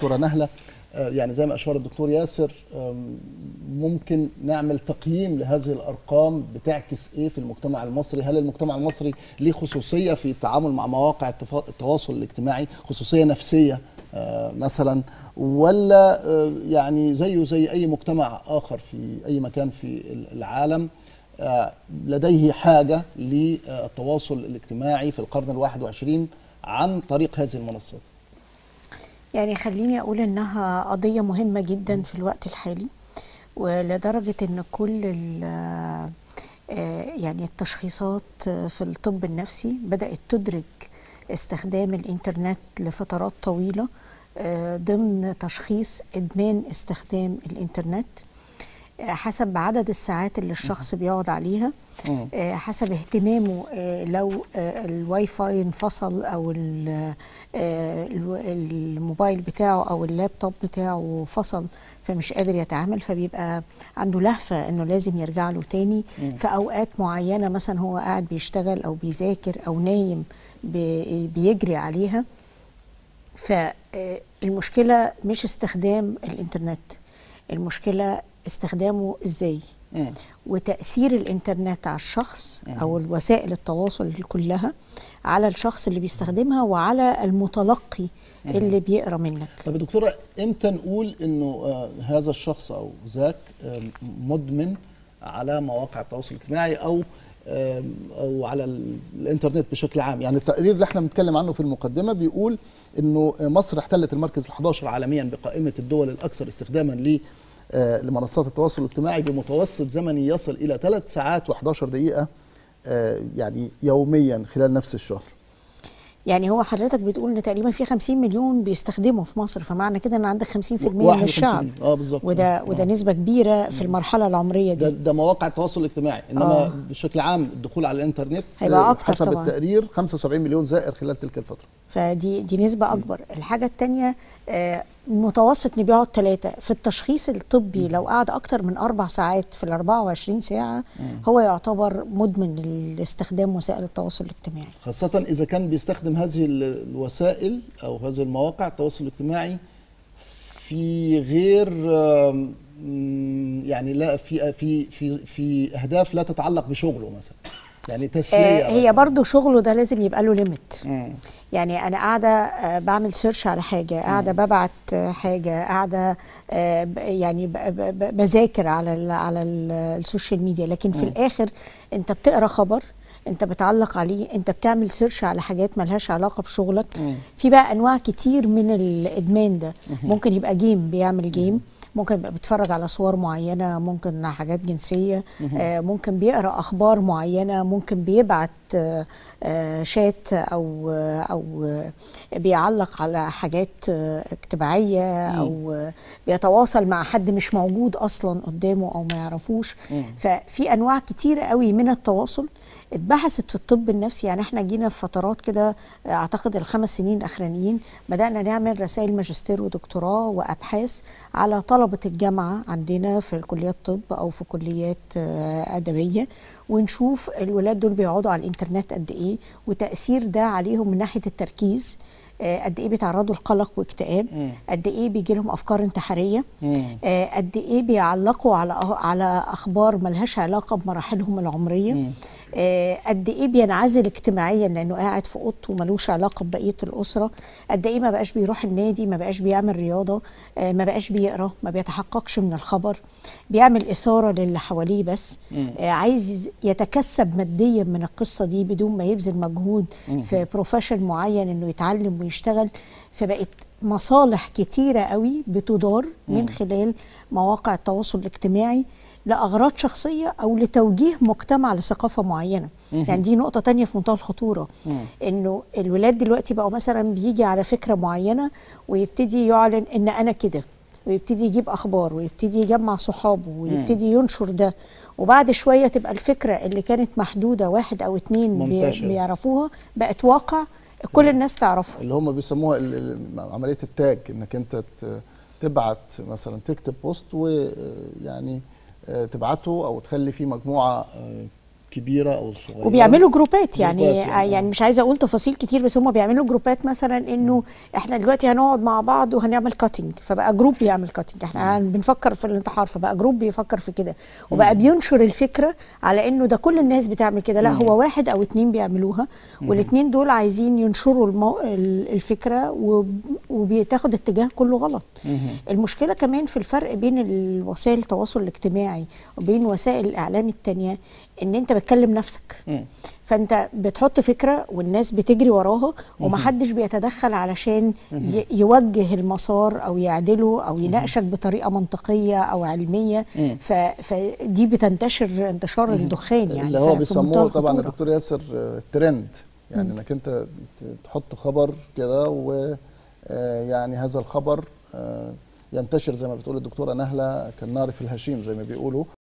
دكتوره نهله يعني زي ما اشار الدكتور ياسر ممكن نعمل تقييم لهذه الارقام بتعكس ايه في المجتمع المصري هل المجتمع المصري ليه خصوصيه في التعامل مع مواقع التواصل الاجتماعي خصوصيه نفسيه مثلا ولا يعني زيه زي اي مجتمع اخر في اي مكان في العالم لديه حاجه للتواصل الاجتماعي في القرن الواحد وعشرين عن طريق هذه المنصات يعني خليني اقول انها قضيه مهمه جدا في الوقت الحالي ولدرجه ان كل يعني التشخيصات في الطب النفسي بدات تدرج استخدام الانترنت لفترات طويله ضمن تشخيص ادمان استخدام الانترنت حسب عدد الساعات اللي الشخص بيقعد عليها حسب اهتمامه لو الواي فاي انفصل او الموبايل بتاعه او اللابتوب بتاعه فصل فمش قادر يتعامل فبيبقى عنده لهفه انه لازم يرجع له تاني في اوقات معينه مثلا هو قاعد بيشتغل او بيذاكر او نايم بيجري عليها فالمشكله مش استخدام الانترنت المشكله استخدامه ازاي مم. وتاثير الانترنت على الشخص مم. او الوسائل التواصل كلها على الشخص اللي بيستخدمها وعلى المتلقي مم. اللي بيقرا منك طب دكتوره امتى نقول انه آه هذا الشخص او ذاك آه مدمن على مواقع التواصل الاجتماعي او آه او على الانترنت بشكل عام يعني التقرير اللي احنا بنتكلم عنه في المقدمه بيقول انه مصر احتلت المركز ال11 عالميا بقائمه الدول الاكثر استخداما ل لمنصات التواصل الاجتماعي بمتوسط زمني يصل الى 3 ساعات و11 دقيقه يعني يوميا خلال نفس الشهر يعني هو حضرتك بتقول ان تقريبا في 50 مليون بيستخدموا في مصر فمعنى كده ان عندك 50% من الشعب اه بالظبط وده وده نسبه كبيره في المرحله العمريه دي ده, ده مواقع التواصل الاجتماعي انما آه. بشكل عام الدخول على الانترنت هيبقى اكتر حسب طبعا. التقرير 75 مليون زائر خلال تلك الفتره فدي دي نسبه اكبر م. الحاجه الثانيه آه متوسط انه بيقعد ثلاثة في التشخيص الطبي لو قعد اكتر من اربع ساعات في ال 24 ساعه م. هو يعتبر مدمن لاستخدام وسائل التواصل الاجتماعي خاصه اذا كان بيستخدم هذه الوسائل او هذه المواقع التواصل الاجتماعي في غير يعني لا في في في في اهداف لا تتعلق بشغله مثلا يعني تسليه آه هي برضو شغله ده لازم يبقى له ليميت يعني انا قاعده آه بعمل سيرش على حاجه قاعده ببعت آه حاجه قاعده آه يعني بذاكر على ال على ال السوشيال ميديا لكن في الاخر انت بتقرا خبر انت بتعلق عليه انت بتعمل سيرش على حاجات ملهاش علاقه بشغلك مم. في بقى انواع كتير من الادمان ده مم. ممكن يبقى جيم بيعمل جيم ممكن يبقى بيتفرج على صور معينه ممكن حاجات جنسيه آه ممكن بيقرا اخبار معينه ممكن بيبعت آه آه شات او او بيعلق على حاجات اجتماعيه او بيتواصل مع حد مش موجود اصلا قدامه او ما يعرفوش ففي انواع كتير قوي من التواصل اتبحثت في الطب النفسي يعني احنا جينا في فترات كده اعتقد الخمس سنين الاخرانيين بدانا نعمل رسائل ماجستير ودكتوراه وابحاث على طلبه الجامعه عندنا في كليات طب او في كليات ادبيه ونشوف الولاد دول بيقعدوا على الانترنت قد ايه وتاثير ده عليهم من ناحيه التركيز قد ايه بيتعرضوا لقلق واكتئاب قد ايه بيجي لهم افكار انتحاريه قد ايه بيعلقوا على على اخبار ملهاش علاقه بمراحلهم العمريه قد ايه بينعزل اجتماعيا لانه قاعد في اوضته ملوش علاقه ببقيه الاسره قد ايه ما بقاش بيروح النادي ما بقاش بيعمل رياضه ما بقاش بيقرا ما بيتحققش من الخبر بيعمل اثاره للي حواليه بس عايز يتكسب ماديا من القصه دي بدون ما يبذل مجهود في بروفيشن معين انه يتعلم ويشتغل فبقت مصالح كتيره قوي بتدار من خلال مواقع التواصل الاجتماعي لاغراض شخصيه او لتوجيه مجتمع لثقافه معينه يعني دي نقطه تانية في منتهى الخطوره انه الولاد دلوقتي بقوا مثلا بيجي على فكره معينه ويبتدي يعلن ان انا كده ويبتدي يجيب اخبار ويبتدي يجمع صحابه ويبتدي ينشر ده وبعد شويه تبقى الفكره اللي كانت محدوده واحد او اتنين منتشرة. بيعرفوها بقت واقع كل الناس تعرفه اللي هم بيسموها عمليه التاج انك انت تبعت مثلا تكتب بوست ويعني تبعته او تخلي فيه مجموعه كبيره او صغيره وبيعملوا جروبات يعني جروبات يعني, يعني، يعني مش عايزه اقول تفاصيل كتير بس هم بيعملوا جروبات مثلا انه احنا دلوقتي هنقعد مع بعض وهنعمل كاتنج فبقى جروب بيعمل كاتنج احنا بنفكر في الانتحار فبقى جروب بيفكر في كده وبقى بينشر الفكره على انه ده كل الناس بتعمل كده لا هو واحد او اتنين بيعملوها والاتنين دول عايزين ينشروا المو... ال- الفكره وب- وبتاخد اتجاه كله غلط المشكله كمان في الفرق بين الوسائل التواصل الاجتماعي وبين وسائل الاعلام التانية ان انت بتكلم نفسك مم. فانت بتحط فكره والناس بتجري وراها ومحدش بيتدخل علشان ي- يوجه المسار او يعدله او يناقشك بطريقه منطقيه او علميه ف- فدي بتنتشر انتشار الدخان يعني اللي ف- هو في منتهى بيسموه طبعا الخطورة. الدكتور ياسر آه، ترند يعني انك انت ت- تحط خبر كده و آه، يعني هذا الخبر آه، ينتشر زي ما بتقول الدكتوره نهله كالنار في الهشيم زي ما بيقولوا